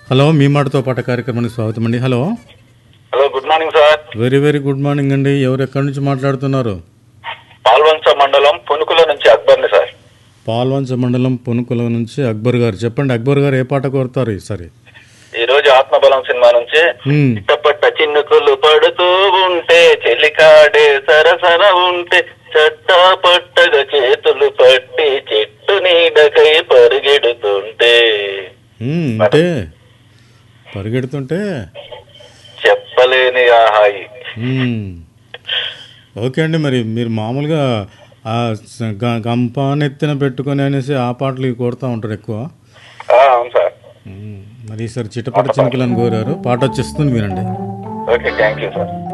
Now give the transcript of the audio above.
Hello మీ మాటతో పాట కార్యక్రమానికి స్వాగతం అండి hello hello good morning sir very very good morning అండి ఎవరు ఎక్కడి నుంచి మాట్లాడుతున్నారు పాల్వంచ మండలం పునుకుల నుంచి అక్బర్ని సార్ పాల్వంచ మండలం పునుకుల నుంచి అక్బర్ గారు చెప్పండి అక్బర్ గారు ఏ పాట కోరుతారు ఈసారి ఈ రోజు ఆత్మబలం సినిమా నుంచి మ్మ్. ఇట్టపట్ట చిన్నుకులు పడుతూ ఉంటే చెలికాడే సరసన ఉంటే చట్టా పట్టగా చేతులు పట్టి చెట్టు నీడకై పరిగెడుతుంటే మ్మ్, అంటే పరిగెడుతుంటే చెప్పలేని ఆ హాయి మ్మ్. ఓకే అండి మరి మీరు మామూలుగా ఆ స- గ- గంప నెత్తిన పెట్టుకొని అనేసి ఆ పాటలు ఇవి కోరుతూ ఉంటారు ఎక్కువ ఆ, అవును సార్ మ్మ్. మరి ఈసారి చిటపట చినుకలను కోరారు పాట వచ్చేస్తుంది వినండి ఓకే థ్యాంక్ యూ సార్